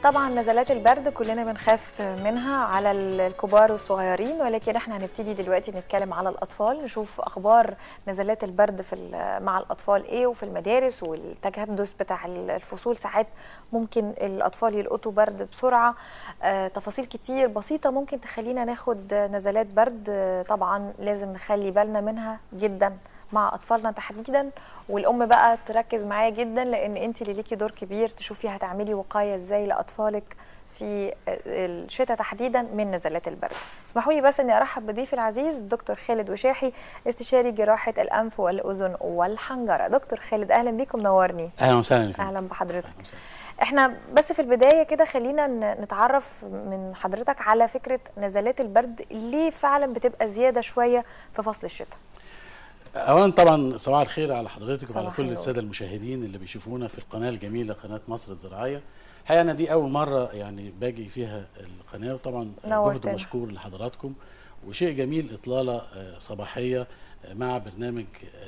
طبعا نزلات البرد كلنا بنخاف منها على الكبار والصغيرين ولكن احنا هنبتدي دلوقتي نتكلم على الاطفال نشوف اخبار نزلات البرد في مع الاطفال ايه وفي المدارس والتكدس بتاع الفصول ساعات ممكن الاطفال يلقطوا برد بسرعه آه تفاصيل كتير بسيطه ممكن تخلينا ناخد نزلات برد آه طبعا لازم نخلي بالنا منها جدا مع اطفالنا تحديدا والام بقى تركز معايا جدا لان انت اللي ليكي دور كبير تشوفي هتعملي وقايه ازاي لاطفالك في الشتاء تحديدا من نزلات البرد اسمحوا لي بس اني ارحب بضيفي العزيز الدكتور خالد وشاحي استشاري جراحه الانف والاذن والحنجره دكتور خالد اهلا بيكم منورني اهلا وسهلا اهلا بحضرتك أهلا وسهلا. احنا بس في البدايه كده خلينا نتعرف من حضرتك على فكره نزلات البرد ليه فعلا بتبقى زياده شويه في فصل الشتاء اولا طبعا صباح الخير على حضرتك وعلى كل الساده المشاهدين اللي بيشوفونا في القناه الجميله قناه مصر الزراعيه الحقيقه انا دي اول مره يعني باجي فيها القناه وطبعا جهد مشكور لحضراتكم وشيء جميل اطلاله صباحيه مع برنامج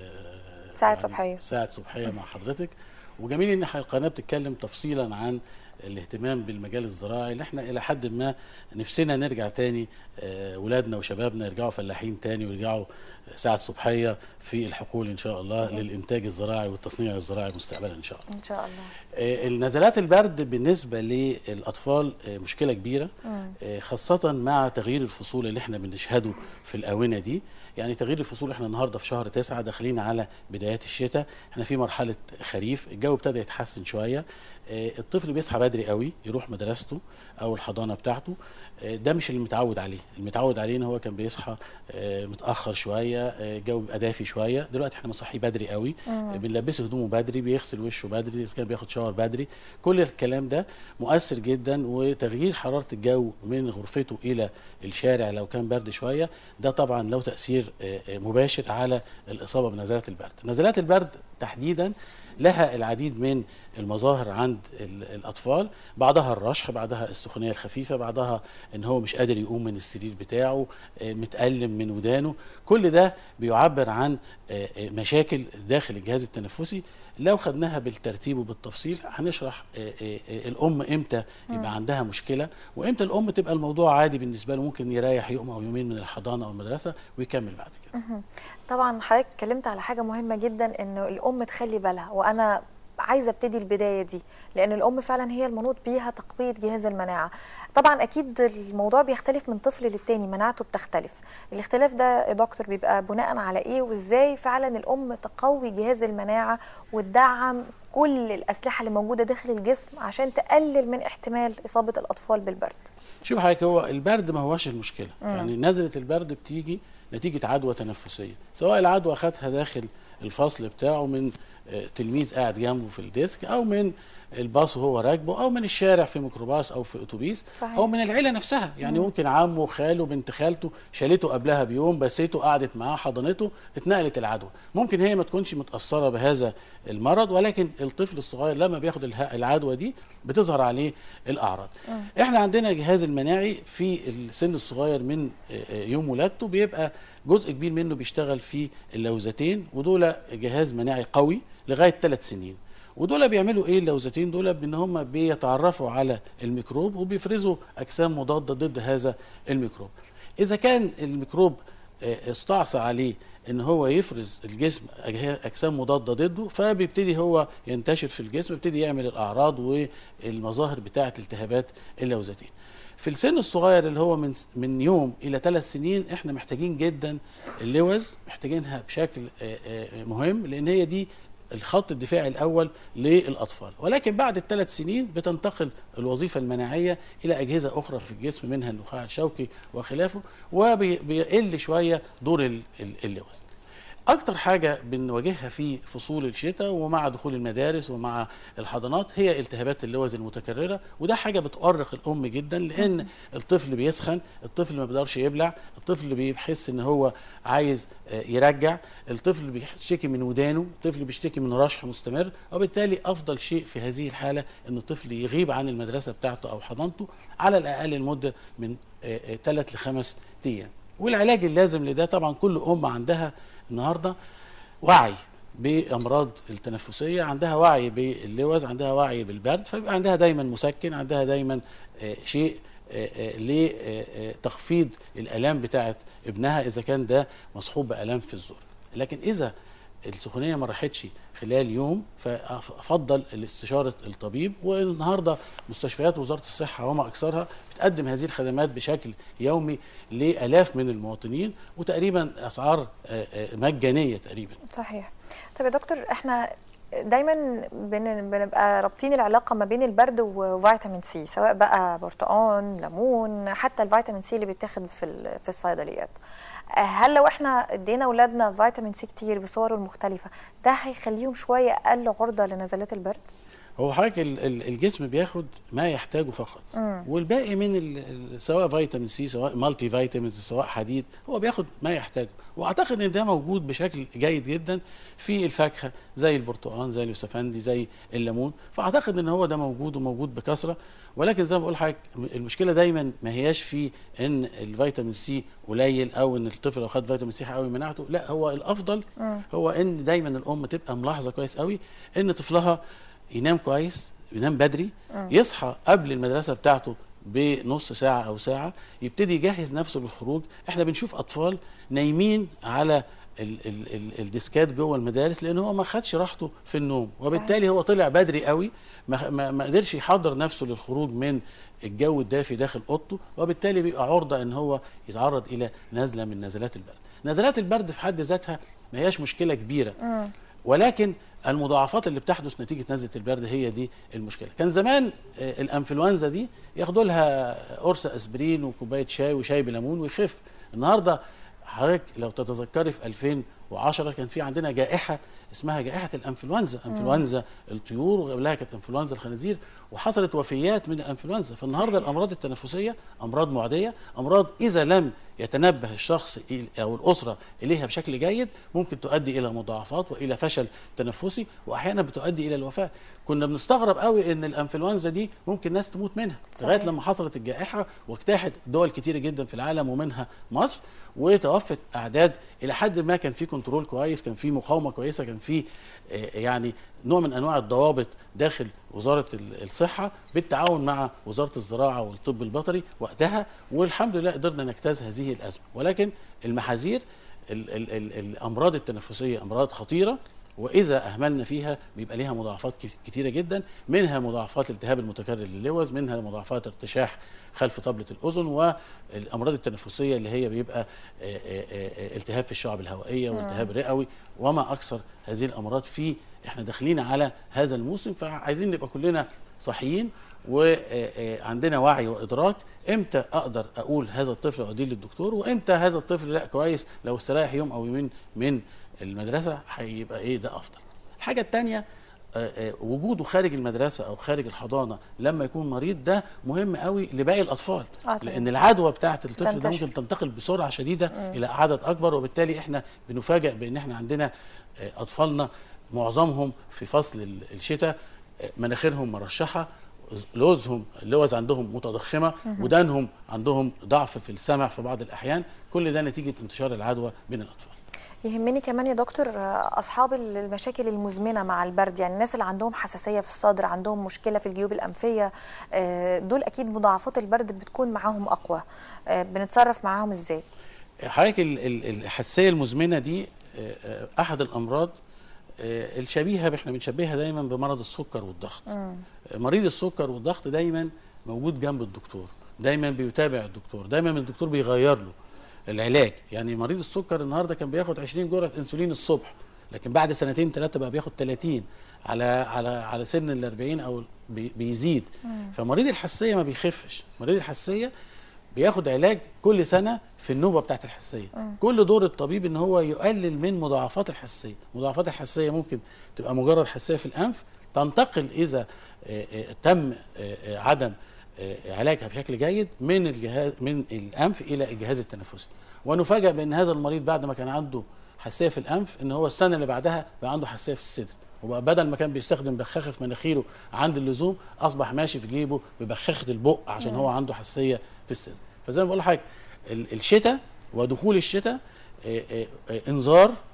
ساعه يعني صبحيه ساعه صبحيه مع حضرتك وجميل ان القناه بتتكلم تفصيلا عن الاهتمام بالمجال الزراعي اللي احنا الى حد ما نفسنا نرجع تاني ولادنا وشبابنا يرجعوا فلاحين تاني ويرجعوا ساعة صبحية في الحقول إن شاء الله مم. للإنتاج الزراعي والتصنيع الزراعي مستقبلا إن شاء الله إن شاء الله النزلات البرد بالنسبة للأطفال مشكلة كبيرة مم. خاصة مع تغيير الفصول اللي احنا بنشهده في الآونة دي يعني تغيير الفصول احنا النهاردة في شهر تسعة داخلين على بدايات الشتاء احنا في مرحلة خريف الجو ابتدى يتحسن شوية الطفل بيصحى بدري قوي يروح مدرسته أو الحضانة بتاعته ده مش اللي متعود عليه المتعود عليه ان هو كان بيصحى متاخر شويه الجو بيبقى دافي شويه دلوقتي احنا بنصحيه بدري قوي بنلبسه هدومه بدري بيغسل وشه بدري اذا كان بياخد شاور بدري كل الكلام ده مؤثر جدا وتغيير حراره الجو من غرفته الى الشارع لو كان برد شويه ده طبعا له تاثير مباشر على الاصابه بنزلات البرد نزلات البرد تحديدا لها العديد من المظاهر عند الاطفال بعضها الرشح بعضها السخونيه الخفيفه بعضها ان هو مش قادر يقوم من السرير بتاعه متالم من ودانه كل ده بيعبر عن مشاكل داخل الجهاز التنفسي لو خدناها بالترتيب وبالتفصيل هنشرح الام امتى يبقى عندها مشكله وامتى الام تبقى الموضوع عادي بالنسبه له ممكن يريح يوم او يومين من الحضانه او المدرسه ويكمل بعد كده طبعا حضرتك اتكلمت على حاجه مهمه جدا انه الام تخلي بالها وانا عايزه ابتدي البدايه دي لان الام فعلا هي المنوط بيها تقويه جهاز المناعه طبعا اكيد الموضوع بيختلف من طفل للتاني مناعته بتختلف الاختلاف ده يا دكتور بيبقى بناء على ايه وازاي فعلا الام تقوي جهاز المناعه وتدعم كل الاسلحه اللي موجوده داخل الجسم عشان تقلل من احتمال اصابه الاطفال بالبرد شوف حضرتك هو البرد ما هوش المشكله مم. يعني نزله البرد بتيجي نتيجه عدوى تنفسيه سواء العدوى خدها داخل الفصل بتاعه من تلميذ قاعد جنبه في الديسك او من الباص وهو راكبه او من الشارع في ميكروباص او في اتوبيس صحيح. او من العيله نفسها يعني مم. ممكن عمه خاله بنت خالته شالته قبلها بيوم بسيته قعدت معاه حضنته اتنقلت العدوى ممكن هي ما تكونش متاثره بهذا المرض ولكن الطفل الصغير لما بياخد العدوى دي بتظهر عليه الاعراض مم. احنا عندنا جهاز المناعي في السن الصغير من يوم ولادته بيبقى جزء كبير منه بيشتغل في اللوزتين ودول جهاز مناعي قوي لغايه ثلاث سنين ودول بيعملوا ايه اللوزتين دول بان هم بيتعرفوا على الميكروب وبيفرزوا اجسام مضاده ضد هذا الميكروب اذا كان الميكروب استعصى عليه ان هو يفرز الجسم اجسام مضاده ضده فبيبتدي هو ينتشر في الجسم ويبتدي يعمل الاعراض والمظاهر بتاعه التهابات اللوزتين في السن الصغير اللي هو من من يوم الى ثلاث سنين احنا محتاجين جدا اللوز محتاجينها بشكل مهم لان هي دي الخط الدفاعي الاول للاطفال ولكن بعد الثلاث سنين بتنتقل الوظيفه المناعيه الى اجهزه اخرى في الجسم منها النخاع الشوكي وخلافه وبيقل شويه دور اللوز اكتر حاجه بنواجهها في فصول الشتاء ومع دخول المدارس ومع الحضانات هي التهابات اللوز المتكرره وده حاجه بتؤرق الام جدا لان الطفل بيسخن الطفل ما بيقدرش يبلع الطفل بيحس ان هو عايز يرجع الطفل بيشتكي من ودانه الطفل بيشتكي من رشح مستمر وبالتالي افضل شيء في هذه الحاله ان الطفل يغيب عن المدرسه بتاعته او حضانته على الاقل لمده من ثلاث لخمس ايام والعلاج اللازم لده طبعا كل ام عندها النهارده وعي بامراض التنفسيه عندها وعي باللوز عندها وعي بالبرد فبيبقى عندها دايما مسكن عندها دايما آه، شيء آه، آه، لتخفيض الالام بتاعه ابنها اذا كان ده مصحوب بالام في الزور لكن اذا السخونيه ما راحتش خلال يوم فافضل استشاره الطبيب والنهارده مستشفيات وزاره الصحه وما اكثرها بتقدم هذه الخدمات بشكل يومي لالاف من المواطنين وتقريبا اسعار آه، آه، مجانيه تقريبا صحيح طب يا دكتور احنا دايما بن- بنبقى رابطين العلاقه ما بين البرد وفيتامين سي سواء بقى برتقان ليمون حتى الفيتامين سي اللي بيتاخد في ال- في الصيدليات هل لو احنا ادينا اولادنا فيتامين سي كتير بصوره المختلفه ده هيخليهم شويه اقل عرضه لنزلات البرد هو حضرتك ال- ال- الجسم بياخد ما يحتاجه فقط والباقي من ال- ال- سواء فيتامين سي سواء مالتي فيتامينز سواء حديد هو بياخد ما يحتاجه واعتقد ان ده موجود بشكل جيد جدا في الفاكهه زي البرتقال زي اليوسفندي زي الليمون فاعتقد ان هو ده موجود وموجود بكثره ولكن زي ما بقول لحضرتك المشكله دايما ما هياش في ان الفيتامين سي قليل او ان الطفل لو خد فيتامين سي هيقوي مناعته لا هو الافضل هو ان دايما الام تبقى ملاحظه كويس قوي ان طفلها ينام كويس ينام بدري يصحى قبل المدرسه بتاعته بنص ساعه او ساعه يبتدي يجهز نفسه للخروج احنا بنشوف اطفال نايمين على ال ال ال الديسكات جوه المدارس لان هو ما خدش راحته في النوم وبالتالي هو طلع بدري قوي ما, ما, ما قدرش يحضر نفسه للخروج من الجو الدافي داخل اوضته وبالتالي بيبقى عرضه ان هو يتعرض الى نزله من نزلات البرد نزلات البرد في حد ذاتها ما هياش مشكله كبيره ولكن المضاعفات اللي بتحدث نتيجه نزله البرد هي دي المشكله كان زمان آه، الانفلونزا دي ياخدوا لها قرص اسبرين وكوبايه شاي وشاي بليمون ويخف النهارده حضرتك لو تتذكري في 2010 كان في عندنا جائحه اسمها جائحه الانفلونزا انفلونزا الطيور وقبلها كانت انفلونزا الخنازير وحصلت وفيات من الانفلونزا فالنهارده الامراض التنفسيه امراض معديه امراض اذا لم يتنبه الشخص إل- او الاسره اليها بشكل جيد ممكن تؤدي الى مضاعفات والى فشل تنفسي واحيانا بتؤدي الى الوفاه كنا بنستغرب قوي ان الانفلونزا دي ممكن ناس تموت منها لغايه صحيح. لما حصلت الجائحه واجتاحت دول كتيره جدا في العالم ومنها مصر وتوفت اعداد الى حد ما كان في كنترول كويس كان في مقاومه كويسه كان في آه، يعني نوع من انواع الضوابط داخل وزاره ال- الصحه بالتعاون مع وزاره الزراعه والطب البيطري وقتها والحمد لله قدرنا نجتاز هذه الازمه ولكن المحاذير ال ال ال الامراض التنفسيه امراض خطيره واذا اهملنا فيها بيبقى ليها مضاعفات كت- كتيره جدا منها مضاعفات الالتهاب المتكرر للوز منها مضاعفات ارتشاح خلف طبله الاذن والامراض التنفسيه اللي هي بيبقى آه، آه، آه، التهاب في الشعب الهوائيه والتهاب رئوي وما اكثر هذه الامراض في احنا داخلين على هذا الموسم فعايزين نبقى كلنا صحيين وعندنا وعي وادراك امتى اقدر اقول هذا الطفل اوديه للدكتور وامتى هذا الطفل لا كويس لو استريح يوم او يومين من المدرسه هيبقى ايه ده افضل الحاجه الثانيه وجوده خارج المدرسه او خارج الحضانه لما يكون مريض ده مهم قوي لباقي الاطفال آه طبعاً. لان العدوى بتاعه الطفل ده تنتشر. ممكن تنتقل بسرعه شديده الى عدد اكبر وبالتالي احنا بنفاجئ بان احنا عندنا آه، اطفالنا معظمهم في فصل ال- الشتاء آه، مناخيرهم مرشحه لوزهم اللوز عندهم متضخمه ودانهم عندهم ضعف في السمع في بعض الاحيان كل ده نتيجه انتشار العدوى بين الاطفال يهمني كمان يا دكتور آه، اصحاب المشاكل المزمنه مع البرد يعني الناس اللي عندهم حساسيه في الصدر عندهم مشكله في الجيوب الانفيه آه، دول اكيد مضاعفات البرد بتكون معاهم اقوى آه، بنتصرف معاهم ازاي حضرتك ال- ال- الحساسيه المزمنه دي آه، آه، احد الامراض آه، الشبيهه احنا بنشبهها دايما بمرض السكر والضغط آه، مريض السكر والضغط دايما موجود جنب الدكتور دايما بيتابع الدكتور دايما الدكتور بيغير له العلاج يعني مريض السكر النهارده كان بياخد 20 جرعه انسولين الصبح لكن بعد سنتين ثلاثه بقى بياخد 30 على على على سن ال 40 او بي- بيزيد فمريض الحساسيه ما بيخفش مريض الحساسيه بياخد علاج كل سنه في النوبه بتاعت الحساسيه كل دور الطبيب ان هو يقلل من مضاعفات الحساسيه مضاعفات الحساسيه ممكن تبقى مجرد حساسيه في الانف تنتقل اذا آه، آه، تم آه، آه، عدم آه، علاجها بشكل جيد من الجهاز من الانف الى الجهاز التنفسي ونفاجئ بان هذا المريض بعد ما كان عنده حساسيه في الانف ان هو السنه اللي بعدها بقى عنده حساسيه في الصدر وبقى بدل ما كان بيستخدم بخاخه في مناخيره عند اللزوم اصبح ماشي في جيبه ببخاخه البق عشان هو عنده حساسيه في الصدر فزي ما بقول لحضرتك ال- الشتاء ودخول الشتاء آه، آه، آه، انذار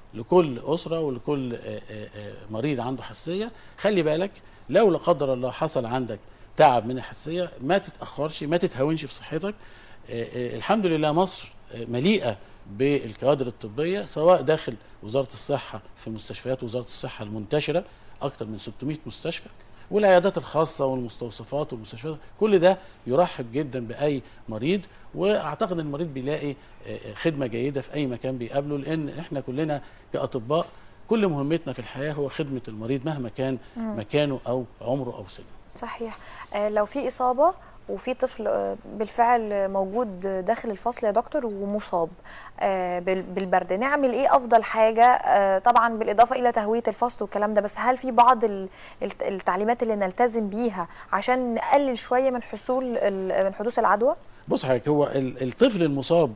لكل اسره ولكل آه، آه، آه، مريض عنده حساسيه خلي بالك لو لا قدر الله حصل عندك تعب من الحساسيه ما تتاخرش ما تتهاونش في صحتك آه، آه، الحمد لله مصر آه، مليئه بالكوادر الطبيه سواء داخل وزاره الصحه في مستشفيات وزاره الصحه المنتشره اكثر من 600 مستشفى والعيادات الخاصه والمستوصفات والمستشفيات كل ده يرحب جدا باي مريض واعتقد ان المريض بيلاقي آه، آه، خدمه جيده في اي مكان بيقابله لان احنا كلنا كاطباء كل مهمتنا في الحياه هو خدمه المريض مهما كان مكانه او عمره او سنه صحيح آه، لو في إصابة وفي طفل آه، بالفعل موجود داخل الفصل يا دكتور ومصاب آه، بال- بالبرد نعمل ايه افضل حاجه آه، طبعا بالاضافه الى تهويه الفصل والكلام ده بس هل في بعض ال- الت- التعليمات اللي نلتزم بيها عشان نقلل شويه من حصول ال- من حدوث العدوى بص حضرتك هو ال- الطفل المصاب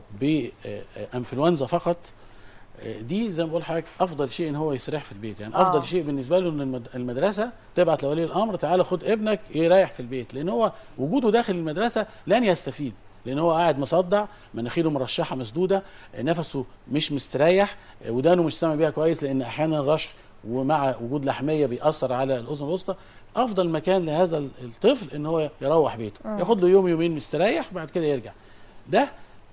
بانفلونزا فقط آه، دي زي ما بقول لحضرتك افضل شيء ان هو يستريح في البيت يعني آه. افضل شيء بالنسبه له ان المد- المدرسه تبعت لولي الامر تعالى خد ابنك يريح في البيت لان هو وجوده داخل المدرسه لن يستفيد لان هو قاعد مصدع مناخيره مرشحه مسدوده آه، نفسه مش مستريح آه، ودانه مش سامع بيها كويس لان احيانا الرشح ومع وجود لحميه بيأثر على الاذن الوسطى افضل مكان لهذا ال- الطفل ان هو يروح بيته ياخد له يوم يومين مستريح بعد كده يرجع ده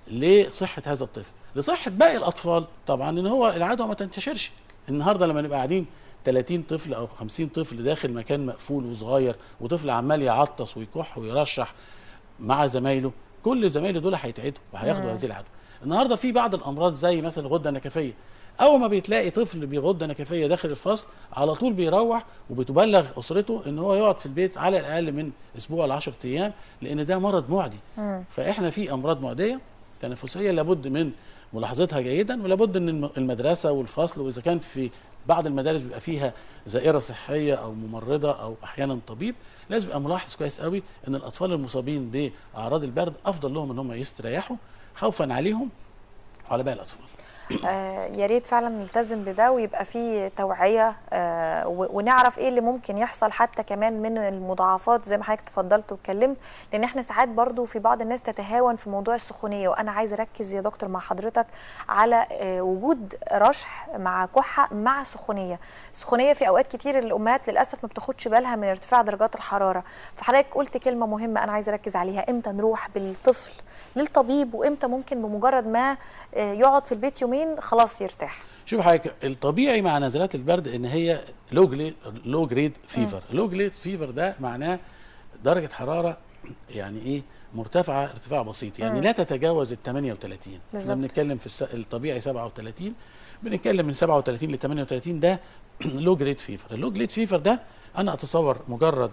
لصحه هذا الطفل لصحه باقي الاطفال طبعا ان هو العدوى ما تنتشرش النهارده لما نبقى قاعدين 30 طفل او 50 طفل داخل مكان مقفول وصغير وطفل عمال يعطس ويكح ويرشح مع زمايله كل زمايله دول هيتعدوا وهياخدوا هذه العدوى النهارده في بعض الامراض زي مثلا الغده النكفيه اول ما بتلاقي طفل بغده نكفيه داخل الفصل على طول بيروح وبتبلغ اسرته ان هو يقعد في البيت على الاقل من اسبوع ل 10 ايام لان ده مرض معدي فاحنا في امراض معديه تنفسيه لابد من ملاحظتها جيدا ولابد ان الم- المدرسه والفصل واذا كان في بعض المدارس بيبقى فيها زائره صحيه او ممرضه او احيانا طبيب لازم يبقى ملاحظ كويس قوي ان الاطفال المصابين باعراض البرد افضل لهم ان هم يستريحوا خوفا عليهم وعلى باقي الاطفال آه، يا ريت فعلا نلتزم بده ويبقى في توعيه آه، و- ونعرف ايه اللي ممكن يحصل حتى كمان من المضاعفات زي ما حضرتك تفضلت واتكلمت لان احنا ساعات برضو في بعض الناس تتهاون في موضوع السخونيه وانا عايز اركز يا دكتور مع حضرتك على آه، وجود رشح مع كحه مع سخونيه سخونيه في اوقات كتير الامهات للاسف ما بتاخدش بالها من ارتفاع درجات الحراره فحضرتك قلت كلمه مهمه انا عايز اركز عليها امتى نروح بالطفل للطبيب وامتى ممكن بمجرد ما آه، يقعد في البيت يومين خلاص يرتاح شوف حضرتك الطبيعي مع نزلات البرد ان هي لو جريد لو جريد فيفر لو جريد فيفر ده معناه درجه حراره يعني ايه مرتفعه ارتفاع بسيط يعني لا تتجاوز ال 38 احنا بالظبط. بنتكلم في الس- الطبيعي 37 بنتكلم من 37 ل 38 ده لو جريد فيفر اللو جريد فيفر ده انا اتصور مجرد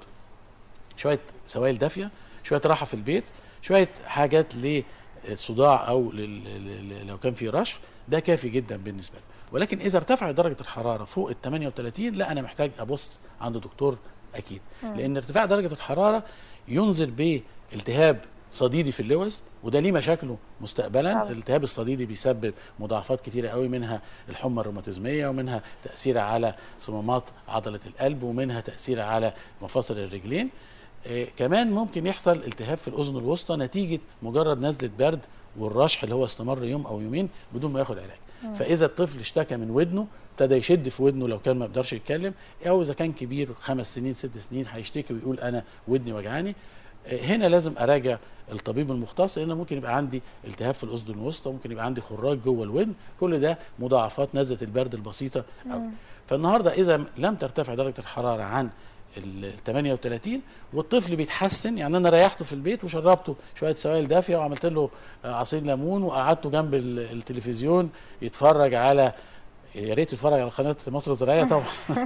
شويه سوائل دافيه شويه راحه في البيت شويه حاجات للصداع او لل- لل- لو كان في رشح ده كافي جدا بالنسبه له ولكن اذا ارتفعت درجه الحراره فوق ال 38 لا انا محتاج ابص عند دكتور اكيد لان ارتفاع درجه الحراره ينذر بالتهاب صديدي في اللوز وده ليه مشاكله مستقبلا طبعا. الالتهاب الصديدي بيسبب مضاعفات كتيره قوي منها الحمى الروماتيزميه ومنها تاثير على صمامات عضله القلب ومنها تاثير على مفاصل الرجلين آه كمان ممكن يحصل التهاب في الاذن الوسطى نتيجه مجرد نزله برد والرشح اللي هو استمر يوم او يومين بدون ما ياخد علاج فاذا الطفل اشتكى من ودنه ابتدى يشد في ودنه لو كان ما يقدرش يتكلم او اذا كان كبير خمس سنين ست سنين هيشتكي ويقول انا ودني وجعاني آه، هنا لازم اراجع الطبيب المختص لان ممكن يبقى عندي التهاب في الاذن الوسطى ممكن يبقى عندي خراج جوه الودن كل ده مضاعفات نزله البرد البسيطه أو فالنهارده اذا لم ترتفع درجه الحراره عن ال 38 والطفل بيتحسن يعني انا ريحته في البيت وشربته شويه سوائل دافيه وعملت له آه، عصير ليمون وقعدته جنب ال- التلفزيون يتفرج على يا ريت يتفرج على قناه مصر الزراعيه طبعا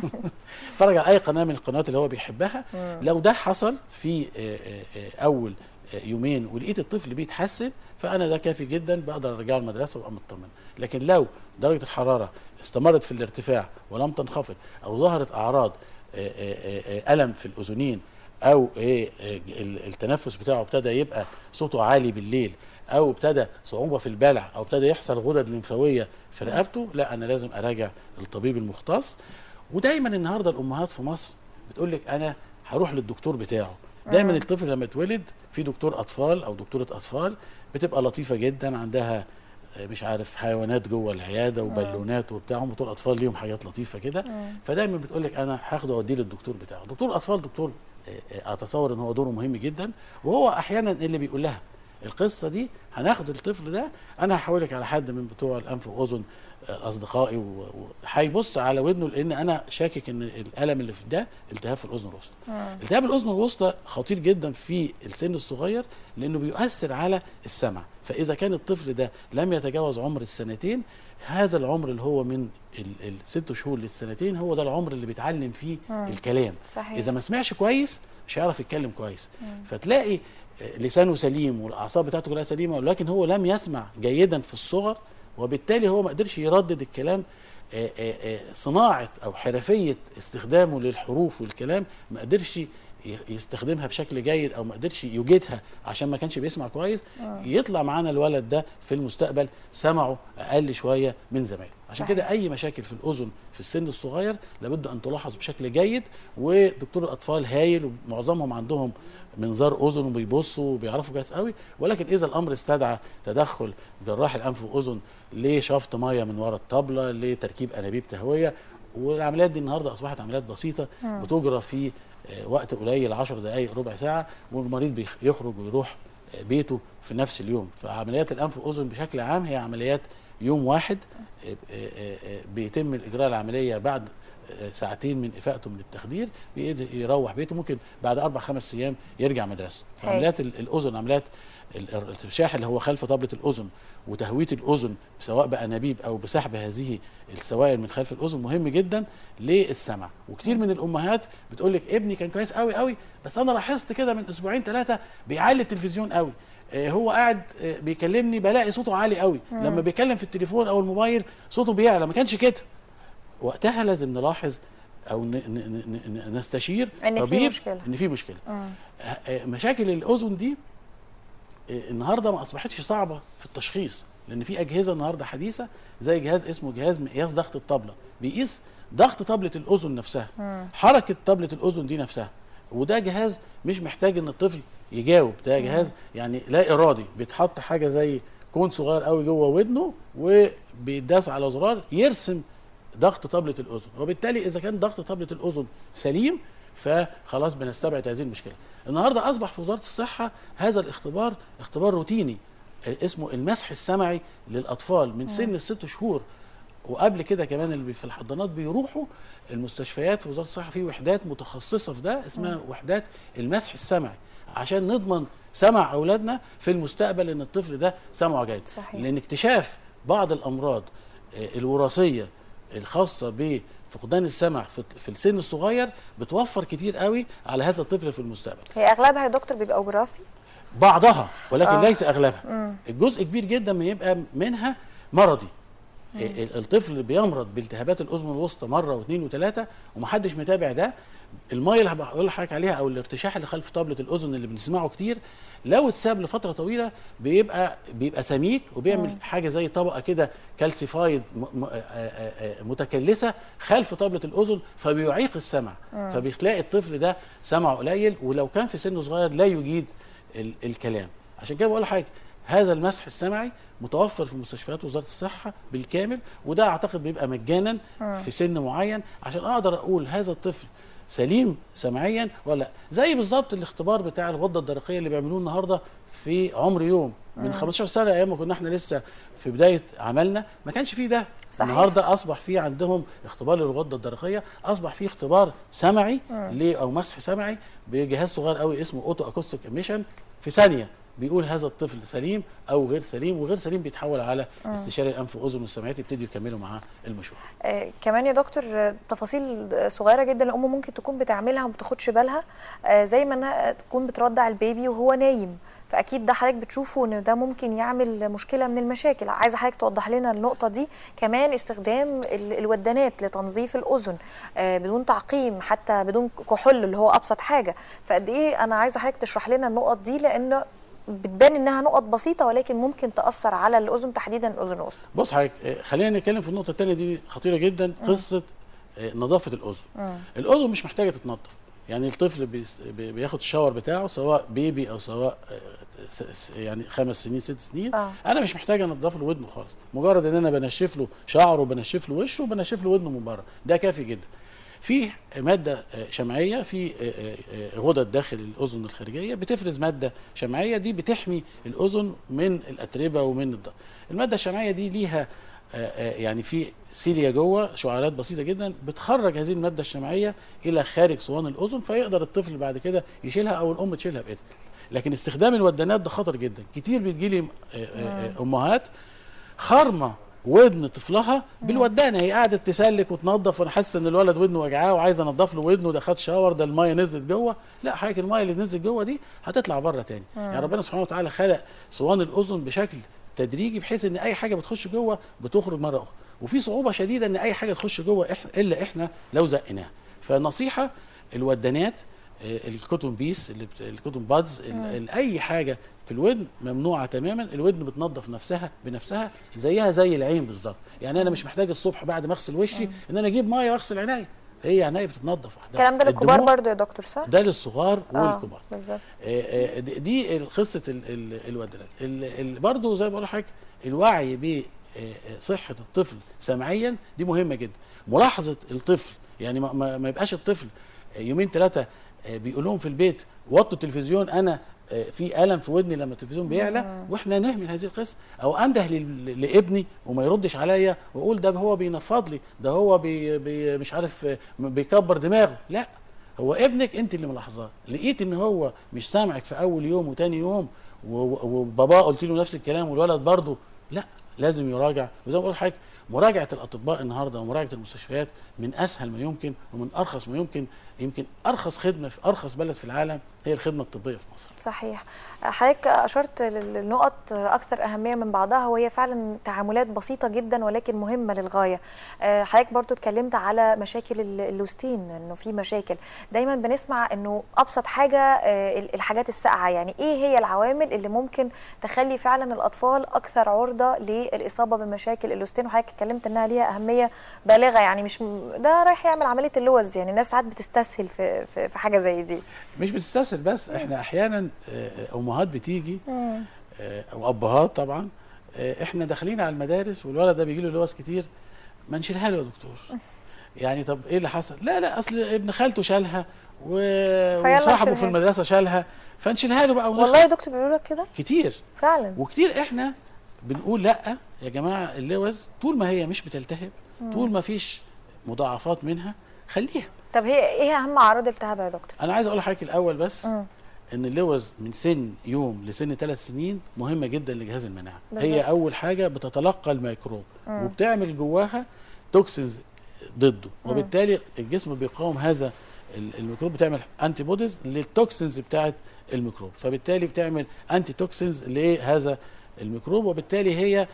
يتفرج على اي قناه من القنوات اللي هو بيحبها لو ده حصل في آه، آه، آه، اول آه، يومين ولقيت الطفل بيتحسن فانا ده كافي جدا بقدر ارجعه المدرسه وابقى مطمن لكن لو درجه الحراره استمرت في الارتفاع ولم تنخفض او ظهرت اعراض آه، آه، آه، الم في الاذنين او إيه، آه، ال- التنفس بتاعه ابتدى يبقى صوته عالي بالليل او ابتدى صعوبه في البلع او ابتدى يحصل غدد لمفاويه في رقبته لا انا لازم اراجع الطبيب المختص ودايما النهارده الامهات في مصر بتقول لك انا هروح للدكتور بتاعه دايما الطفل لما اتولد في دكتور اطفال او دكتوره اطفال بتبقى لطيفه جدا عندها آه، مش عارف حيوانات جوه العياده وبالونات وبتاع هم بتوع الاطفال ليهم حاجات لطيفه كده فدايما بتقول لك انا هاخده اوديه للدكتور بتاعه دكتور الاطفال دكتور آه، آه، اتصور ان هو دوره مهم جدا وهو احيانا اللي بيقول لها القصه دي هناخد الطفل ده انا هحولك على حد من بتوع الانف واذن آه، اصدقائي و- وهيبص على ودنه لان انا شاكك ان الالم اللي في ده التهاب في الاذن الوسطى التهاب الاذن الوسطى خطير جدا في السن الصغير لانه بيؤثر على السمع فاذا كان الطفل ده لم يتجاوز عمر السنتين هذا العمر اللي هو من ال- الست شهور للسنتين هو ده العمر اللي بيتعلم فيه الكلام صحيح. اذا ما سمعش كويس مش هيعرف يتكلم كويس فتلاقي آه، لسانه سليم والاعصاب بتاعته كلها سليمه ولكن هو لم يسمع جيدا في الصغر وبالتالي هو ما قدرش يردد الكلام آه، آه، آه، صناعه او حرفيه استخدامه للحروف والكلام ما قدرش ي- يستخدمها بشكل جيد او ما قدرش يوجدها عشان ما كانش بيسمع كويس يطلع معانا الولد ده في المستقبل سمعه اقل شويه من زمايله عشان صحيح. كده اي مشاكل في الاذن في السن الصغير لابد ان تلاحظ بشكل جيد ودكتور الاطفال هايل ومعظمهم عندهم منظار اذن وبيبصوا وبيعرفوا كويس قوي ولكن اذا الامر استدعى تدخل جراح الانف واذن لشفط ميه من ورا الطبله لتركيب انابيب تهويه والعمليات دي النهارده اصبحت عمليات بسيطه بتجرى في آه، وقت قليل 10 دقائق ربع ساعه والمريض بيخ- يخرج ويروح آه، بيته في نفس اليوم فعمليات الانف واذن بشكل عام هي عمليات يوم واحد آه، آه، آه، بيتم الاجراء العمليه بعد آه، ساعتين من افاقته من التخدير بيقدر يروح بيته ممكن بعد اربع خمس ايام يرجع مدرسته هاي. عمليات ال- الاذن عمليات ال- الارشاح اللي هو خلف طبله الاذن وتهويه الاذن سواء بانابيب او بسحب هذه السوائل من خلف الاذن مهم جدا للسمع وكتير من الامهات بتقول لك ابني كان كويس قوي قوي بس انا لاحظت كده من اسبوعين ثلاثه بيعلي التلفزيون قوي آه، هو قاعد آه، بيكلمني بلاقي صوته عالي قوي لما بيتكلم في التليفون او الموبايل صوته بيعلى ما كانش كده وقتها لازم نلاحظ او ن- ن- ن- ن- نستشير إن في طبيب مشكلة. ان في مشكله آه، آه، مشاكل الاذن دي آه، النهارده ما اصبحتش صعبه في التشخيص لان في اجهزه النهارده حديثه زي جهاز اسمه جهاز مقياس ضغط الطبله بيقيس ضغط طبله الاذن نفسها حركه طبله الاذن دي نفسها وده جهاز مش محتاج ان الطفل يجاوب ده جهاز يعني لا ارادي بيتحط حاجه زي كون صغير قوي جوه ودنه وبيداس على زرار يرسم ضغط طبله الاذن وبالتالي اذا كان ضغط طبله الاذن سليم فخلاص بنستبعد هذه المشكله النهارده اصبح في وزاره الصحه هذا الاختبار اختبار روتيني اسمه المسح السمعي للاطفال من سن الست شهور وقبل كده كمان اللي في الحضانات بيروحوا المستشفيات في وزاره الصحه في وحدات متخصصه في ده اسمها وحدات المسح السمعي عشان نضمن سمع اولادنا في المستقبل ان الطفل ده سمعه جيد صحيح. لان اكتشاف بعض الامراض آه، الوراثيه الخاصه بفقدان السمع في في السن الصغير بتوفر كتير قوي على هذا الطفل في المستقبل هي اغلبها يا دكتور بيبقى وراثي بعضها ولكن آه. آه. ليس اغلبها الجزء كبير جدا ما يبقى منها مرضي ال- الطفل بيمرض بالتهابات الاذن الوسطى مره واثنين وثلاثه ومحدش متابع ده الميه اللي هقول لحضرتك عليها او الارتشاح اللي خلف طبله الاذن اللي بنسمعه كتير لو اتساب لفتره طويله بيبقى بيبقى سميك وبيعمل حاجه زي طبقه كده كالسيفايد م- م- آ- آ- آ- متكلسه خلف طبله الاذن فبيعيق السمع فبيلاقي الطفل ده سمعه قليل ولو كان في سن صغير لا يجيد ال- الكلام عشان كده بقول حاجه هذا المسح السمعي متوفر في مستشفيات وزاره الصحه بالكامل وده اعتقد بيبقى مجانا في سن معين عشان اقدر اقول هذا الطفل سليم سمعيا ولا زي بالظبط الاختبار بتاع الغده الدرقيه اللي بيعملوه النهارده في عمر يوم من 15 سنه ايام ما كنا احنا لسه في بدايه عملنا ما كانش فيه ده صحيح. النهارده اصبح في عندهم اختبار للغده الدرقيه اصبح في اختبار سمعي ليه او مسح سمعي بجهاز صغير قوي اسمه اوتو اكوستيك ايميشن في ثانيه بيقول هذا الطفل سليم او غير سليم وغير سليم بيتحول على استشاري الانف واذن والسمعيات يبتدوا يكملوا معاه المشوار آه كمان يا دكتور آه، تفاصيل صغيره جدا الام ممكن تكون بتعملها وما بتاخدش بالها آه زي ما انها تكون بترضع البيبي وهو نايم فاكيد ده حضرتك بتشوفه ان ده ممكن يعمل مشكله من المشاكل عايزه حضرتك توضح لنا النقطه دي كمان استخدام ال- الودانات لتنظيف الاذن آه بدون تعقيم حتى بدون كحول اللي هو ابسط حاجه فقد ايه انا عايزه حضرتك تشرح لنا النقط دي لان بتبان انها نقط بسيطه ولكن ممكن تاثر على الاذن تحديدا الاذن الوسطى بص حضرتك آه، خلينا نتكلم في النقطه الثانيه دي خطيره جدا قصه آه، نظافه الاذن الاذن مش محتاجه تتنظف يعني الطفل بيس- بي- بياخد الشاور بتاعه سواء بيبي او سواء آه، س- س- يعني خمس سنين ست سنين آه. انا مش محتاج انضف له ودنه خالص مجرد ان انا بنشف له شعره وبنشف له وشه وبنشف له ودنه من بره ده كافي جدا في ماده آه، شمعيه في آه، آه، آه، غدد داخل الاذن الخارجيه بتفرز ماده شمعيه دي بتحمي الاذن من الاتربه ومن الضغط الماده الشمعيه دي ليها آه، آه، يعني في سيليا جوه شعارات بسيطه جدا بتخرج هذه الماده الشمعيه الى خارج صوان الاذن فيقدر الطفل بعد كده يشيلها او الام تشيلها بايدها لكن استخدام الودانات ده خطر جدا كتير بتجي لي امهات خرمه ودن طفلها بالودانه هي قاعده تسلك وتنظف وانا حاسه ان الولد ودنه وجعاه وعايز انضف له ودنه ده خد شاور ده الميه نزلت جوه لا حضرتك الميه اللي نزلت جوه دي هتطلع بره تاني يعني ربنا سبحانه وتعالى خلق صوان الاذن بشكل تدريجي بحيث ان اي حاجه بتخش جوه بتخرج مره اخرى وفي صعوبه شديده ان اي حاجه تخش جوه إحنا الا احنا لو زقناها فالنصيحه الودانات آه، الكوتون بيس اللي بت- الكوتون بادز ال- ال- اي حاجه في الودن ممنوعه تماما الودن بتنظف نفسها بنفسها زيها زي العين بالظبط يعني انا مش محتاج الصبح بعد ما اغسل وشي ان انا اجيب ميه واغسل عيني هي عيني بتتنظف وحدها الكلام ده للكبار الدموع برضو يا دكتور صح؟ ده للصغار آه، والكبار بالظبط آه، آه، دي- دي قصه ال- ال- الودنات ال- ال- برضو زي ما بقول لحضرتك الوعي بصحه الطفل سمعيا دي مهمه جدا ملاحظه الطفل يعني ما, ما, ما يبقاش الطفل يومين ثلاثه بيقول لهم في البيت وطوا التلفزيون انا آه، في الم في ودني لما التلفزيون بيعلى واحنا نهمل هذه القصه او انده لل- لابني وما يردش عليا واقول ده هو بينفض لي ده هو بي بي مش عارف آه، بيكبر دماغه لا هو ابنك انت اللي ملاحظاه لقيت ان هو مش سامعك في اول يوم وتاني يوم و- و- وباباه قلت له نفس الكلام والولد برضه لا لازم يراجع وزي ما بقول لحضرتك مراجعه الاطباء النهارده ومراجعه المستشفيات من اسهل ما يمكن ومن ارخص ما يمكن يمكن ارخص خدمه في ارخص بلد في العالم هي الخدمه الطبيه في مصر صحيح حضرتك اشرت للنقط اكثر اهميه من بعضها وهي فعلا تعاملات بسيطه جدا ولكن مهمه للغايه آه، حضرتك برضو اتكلمت على مشاكل ال- اللوستين انه في مشاكل دايما بنسمع انه ابسط حاجه آه، ال- الحاجات الساقعه يعني ايه هي العوامل اللي ممكن تخلي فعلا الاطفال اكثر عرضه للاصابه بمشاكل اللوستين وحضرتك اتكلمت انها ليها اهميه بالغه يعني مش م- ده رايح يعمل عمليه اللوز يعني الناس ساعات بتستسهل في في في حاجه زي دي مش بتستسهل بس احنا احيانا آه، امهات بتيجي آه، او ابهات طبعا آه، احنا داخلين على المدارس والولد ده بيجي له لوز كتير ما نشيلها له يا دكتور يعني طب ايه اللي حصل لا لا اصل ابن خالته شالها و... فيلا وصاحبه نشيلها في له. المدرسه شالها فنشيلها له بقى ونخلص. والله يا دكتور بيقولوا لك كده كتير فعلا وكتير احنا بنقول لا يا جماعه اللوز طول ما هي مش بتلتهب طول ما فيش مضاعفات منها خليها طب هي ايه اهم اعراض التهابها يا دكتور انا عايز اقول لحضرتك الاول بس مم. ان اللوز من سن يوم لسن ثلاث سنين مهمه جدا لجهاز المناعه بالظبط. هي اول حاجه بتتلقى الميكروب وبتعمل جواها توكسينز ضده وبالتالي الجسم بيقاوم هذا ال- الميكروب بتعمل انتي بوديز للتوكسينز بتاعه الميكروب فبالتالي بتعمل انتي توكسينز لهذا الميكروب وبالتالي هي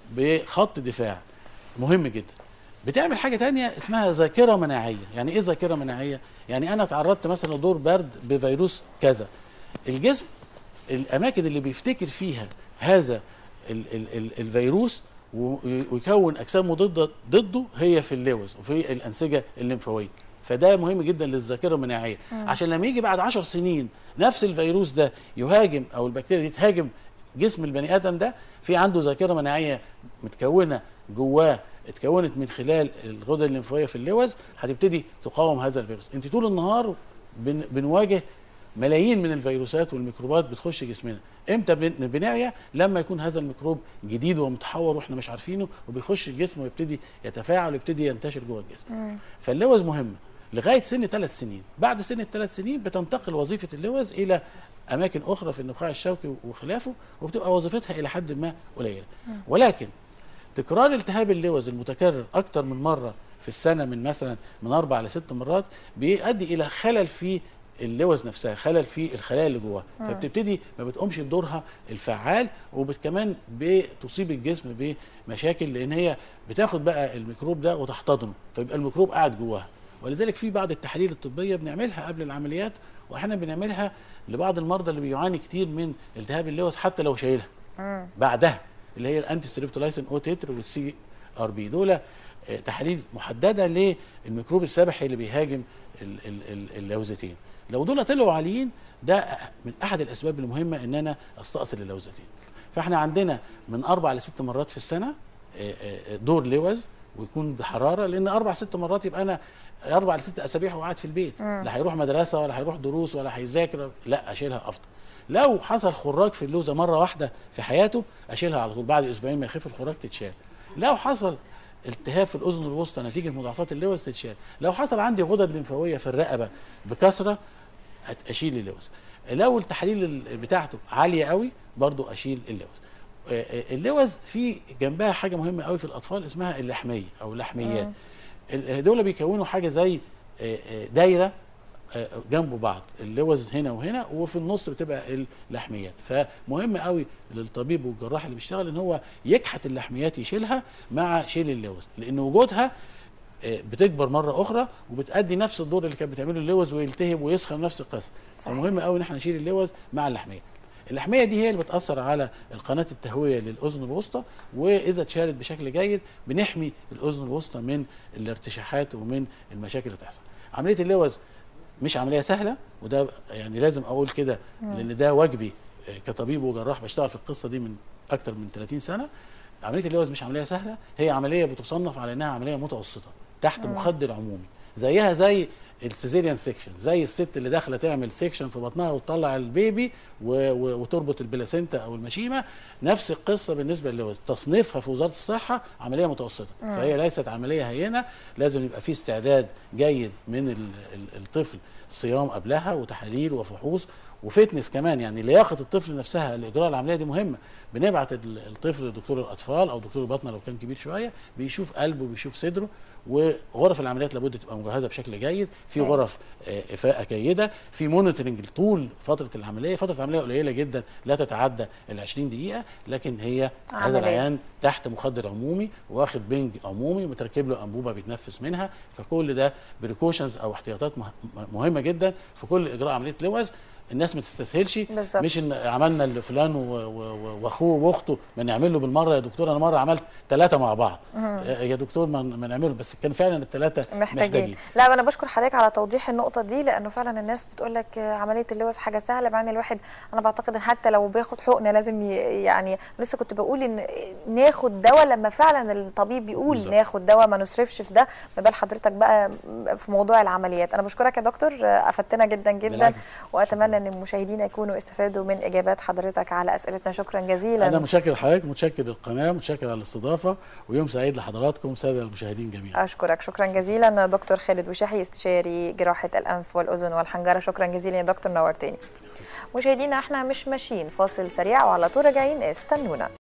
بخط دفاع مهم جدا بتعمل حاجه تانية اسمها ذاكره مناعيه يعني ايه ذاكره مناعيه يعني انا تعرضت مثلا لدور برد بفيروس كذا الجسم الاماكن اللي بيفتكر فيها هذا ال ال ال الفيروس و- ويكون اجسام مضاده ضده هي في اللوز وفي الانسجه الليمفاويه فده مهم جدا للذاكره المناعيه عشان لما يجي بعد عشر سنين نفس الفيروس ده يهاجم او البكتيريا دي تهاجم جسم البني ادم ده في عنده ذاكره مناعيه متكونه جواه اتكونت من خلال الغدد الليمفاويه في اللوز هتبتدي تقاوم هذا الفيروس انت طول النهار بن بنواجه ملايين من الفيروسات والميكروبات بتخش جسمنا امتى بن- بنعيا لما يكون هذا الميكروب جديد ومتحور واحنا مش عارفينه وبيخش الجسم ويبتدي يتفاعل ويبتدي ينتشر جوه الجسم فاللوز مهمه لغايه سن ثلاث سنين بعد سن الثلاث سنين بتنتقل وظيفه اللوز الى اماكن اخرى في النخاع الشوكي وخلافه وبتبقى وظيفتها الى حد ما قليله ولكن تكرار التهاب اللوز المتكرر اكتر من مره في السنه من مثلا من اربع لست مرات بيؤدي الى خلل في اللوز نفسها خلل في الخلايا اللي جواها فبتبتدي ما بتقومش بدورها الفعال وكمان بتصيب الجسم بمشاكل لان هي بتاخد بقى الميكروب ده وتحتضنه فيبقى الميكروب قاعد جواها ولذلك في بعض التحاليل الطبيه بنعملها قبل العمليات واحيانا بنعملها لبعض المرضى اللي بيعاني كتير من التهاب اللوز حتى لو شايلها بعدها اللي هي الانتي ستريبتولايسين او تتر والسي ار بي دول آه، تحاليل محدده للميكروب السبحي اللي بيهاجم ال- ال- ال- اللوزتين لو دول طلعوا عاليين ده من احد الاسباب المهمه ان انا استأصل اللوزتين فاحنا عندنا من اربع لست مرات في السنه آه، آه، دور لوز ويكون بحراره لان اربع ست مرات يبقى انا اربع لست اسابيع وقاعد في البيت لا هيروح مدرسه ولا هيروح دروس ولا هيذاكر لا اشيلها افضل لو حصل خراج في اللوزه مره واحده في حياته اشيلها على طول بعد اسبوعين ما يخف الخراج تتشال لو حصل التهاب في الاذن الوسطى نتيجه مضاعفات اللوز تتشال لو حصل عندي غدد لمفاويه في الرقبه بكثره أت- اشيل اللوز لو التحاليل ال- بتاعته عاليه قوي برضو اشيل اللوز آه، آه، اللوز في جنبها حاجه مهمه قوي في الاطفال اسمها اللحميه او اللحميات ال- دول بيكونوا حاجه زي آه، آه، دايره آه، جنب بعض اللوز هنا وهنا وفي النص بتبقى اللحميات فمهم قوي للطبيب والجراح اللي بيشتغل ان هو يكحت اللحميات يشيلها مع شيل اللوز لان وجودها آه، بتكبر مره اخرى وبتادي نفس الدور اللي كانت بتعمله اللوز ويلتهب ويسخن نفس القصه صحيح. فمهم قوي ان احنا نشيل اللوز مع اللحميه اللحميه دي هي اللي بتاثر على القناه التهويه للاذن الوسطى واذا اتشالت بشكل جيد بنحمي الاذن الوسطى من الارتشاحات ومن المشاكل اللي بتحصل عمليه اللوز مش عمليه سهله وده يعني لازم اقول كده لان ده واجبي آه، كطبيب وجراح بشتغل في القصه دي من اكتر من 30 سنه عمليه اللوز مش عمليه سهله هي عمليه بتصنف على انها عمليه متوسطه تحت مخدر عمومي زيها زي السيزيريان سيكشن زي الست اللي داخله تعمل سيكشن في بطنها وتطلع البيبي و... و... وتربط البلاسينتا او المشيمه نفس القصه بالنسبه للوز تصنيفها في وزاره الصحه عمليه متوسطه فهي ليست عمليه هينه لازم يبقى في استعداد جيد من ال... ال... الطفل صيام قبلها وتحاليل وفحوص وفتنس كمان يعني لياقه الطفل نفسها لاجراء العمليه دي مهمه بنبعت ال- الطفل لدكتور الاطفال او دكتور البطنه لو كان كبير شويه بيشوف قلبه وبيشوف صدره وغرف العمليات لابد تبقى مجهزه بشكل جيد في أيوة. غرف آه، افاءه جيده في مونيتورنج طول فتره العمليه فتره العمليه قليله جدا لا تتعدى ال 20 دقيقه لكن هي هذا عملية. العيان تحت مخدر عمومي واخد بنج عمومي متركب له انبوبه بيتنفس منها فكل ده بريكوشنز او احتياطات مه- مهمه جدا في كل اجراء عمليه لوز الناس ما تستسهلش بالظبط. مش ان عملنا لفلان و- و- و- واخوه واخته ما نعمل له بالمره يا دكتور انا مره عملت ثلاثه مع بعض آه، يا دكتور ما ما نعمله بس كان فعلا الثلاثه محتاجين لا انا بشكر حضرتك على توضيح النقطه دي لانه فعلا الناس بتقول لك عمليه اللوز حاجه سهله مع ان الواحد انا بعتقد ان حتى لو بياخد حقنه لازم ي- يعني لسه كنت بقول ان ناخد دواء لما فعلا الطبيب بيقول بالظبط. ناخد دواء ما نصرفش في ده ما بال حضرتك بقى في موضوع العمليات انا بشكرك يا دكتور افدتنا جدا جدا بالعكس. واتمنى ان المشاهدين يكونوا استفادوا من اجابات حضرتك على اسئلتنا شكرا جزيلا انا متشكر لحضرتك متشكر للقناه متشكر على الاستضافه ويوم سعيد لحضراتكم ساده المشاهدين جميعا اشكرك شكرا جزيلا دكتور خالد وشاحي استشاري جراحه الانف والاذن والحنجره شكرا جزيلا يا دكتور نورتني مشاهدينا احنا مش ماشيين فاصل سريع وعلى طول راجعين استنونا